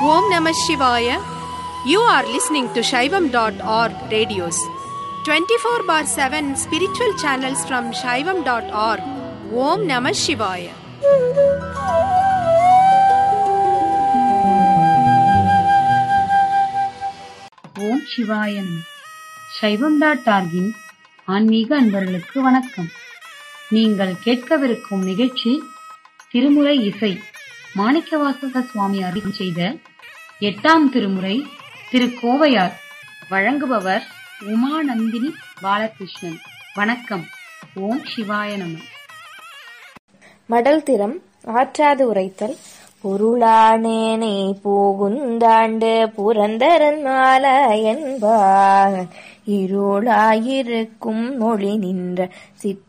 Om Namah Shivaya. You are listening to Shaivam.org radios. 24 bar 7 spiritual channels from Shaivam.org. Om Namah Shivaya. ஓம் சிவாயன் சைவம் dot ஆர்கின் ஆன்மீக அன்பர்களுக்கு வணக்கம் நீங்கள் கேட்கவிருக்கும் நிகழ்ச்சி திருமுறை இசை மாணிக்கவாசக சுவாமி அருள் செய்த எட்டாம் திருமுறை திரு கோவையார் வழங்குபவர் உமாநந்தினி பாலகிருஷ்ணன் வணக்கம் ஓம் சிவாய நம மடல் திறம் ஆற்றாது உரைத்தல் பொருளானேனை பூகுந்தாண்டு புரந்தரன் மால என்பார் இருளாயிருக்கும் மொழி நின்ற சித்த